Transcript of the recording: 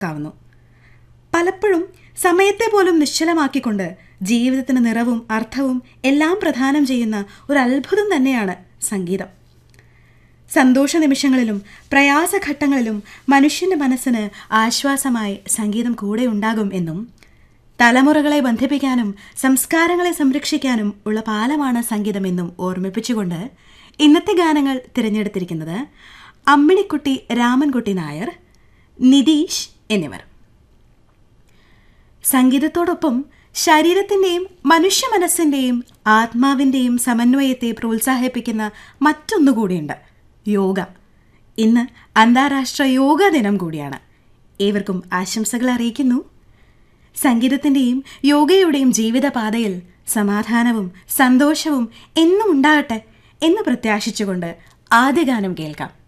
കാവുന്നു പലപ്പോഴും സമയത്തെ പോലും നിശ്ചലമാക്കിക്കൊണ്ട് ജീവിതത്തിന് നിറവും അർത്ഥവും എല്ലാം പ്രദാനം ചെയ്യുന്ന ഒരു അത്ഭുതം തന്നെയാണ് സംഗീതം സന്തോഷ നിമിഷങ്ങളിലും പ്രയാസഘട്ടങ്ങളിലും മനുഷ്യന്റെ മനസ്സിന് ആശ്വാസമായി സംഗീതം കൂടെ ഉണ്ടാകും എന്നും തലമുറകളെ ബന്ധിപ്പിക്കാനും സംസ്കാരങ്ങളെ സംരക്ഷിക്കാനും ഉള്ള പാലമാണ് സംഗീതമെന്നും ഓർമ്മിപ്പിച്ചുകൊണ്ട് ഇന്നത്തെ ഗാനങ്ങൾ തിരഞ്ഞെടുത്തിരിക്കുന്നത് അമ്മിണിക്കുട്ടി രാമൻകുട്ടി നായർ നിതീഷ് എന്നിവർ സംഗീതത്തോടൊപ്പം ശരീരത്തിൻ്റെയും മനുഷ്യ മനസ്സിൻ്റെയും ആത്മാവിൻ്റെയും സമന്വയത്തെ പ്രോത്സാഹിപ്പിക്കുന്ന മറ്റൊന്നുകൂടിയുണ്ട് യോഗ ഇന്ന് അന്താരാഷ്ട്ര യോഗ ദിനം കൂടിയാണ് ഏവർക്കും ആശംസകൾ അറിയിക്കുന്നു സംഗീതത്തിൻ്റെയും യോഗയുടെയും ജീവിതപാതയിൽ സമാധാനവും സന്തോഷവും എന്നും ഉണ്ടാകട്ടെ എന്ന് പ്രത്യാശിച്ചുകൊണ്ട് ആദ്യ ഗാനം കേൾക്കാം